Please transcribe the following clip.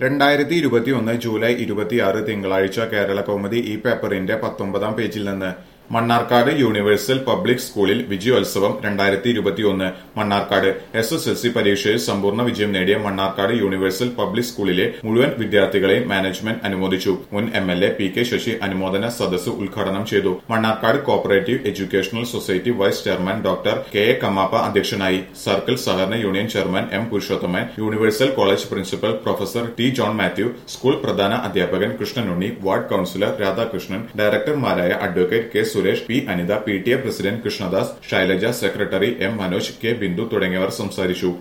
രണ്ടായിരത്തി ഇരുപത്തിയൊന്ന് ജൂലൈ ഇരുപത്തിയാറ് തിങ്കളാഴ്ച കേരള കൗമുദി ഈ പേപ്പറിന്റെ പത്തൊമ്പതാം പേജിൽ നിന്ന് മണ്ണാർക്കാട് യൂണിവേഴ്സൽ പബ്ലിക് സ്കൂളിൽ വിജയോത്സവം രണ്ടായിരത്തി ഇരുപത്തിയൊന്ന് Mannarkkad S S L C പരീക്ഷയിൽ സമ്പൂർണ്ണ വിജയം നേടിയ മണ്ണാർക്കാട് യൂണിവേഴ്സൽ പബ്ലിക് സ്കൂളിലെ മുഴുവൻ വിദ്യാർത്ഥികളെയും മാനേജ്മെന്റ് അനുമോദിച്ചു മുൻ M L A P K Sasi അനുമോദന സദസ്സ് ഉദ്ഘാടനം ചെയ്തു Mannarkkad cooperative educational society vice chairman doctor K A Kamappa അധ്യക്ഷനായി സർക്കിൾ സഹകരണ union chairman M Purushothaman universal college principal professor T John Mathew school പ്രധാന അധ്യാപകൻ കൃഷ്ണനുണ്ണി വാർഡ് കൌൺസിലർ രാധാകൃഷ്ണൻ ഡയറക്ടർമാരായ advocate K Suresh P Anitha P T A president Krishnadas Shailaja secretary M Manoj K Bindu തുടങ്ങിയവർ സംസാരിച്ചു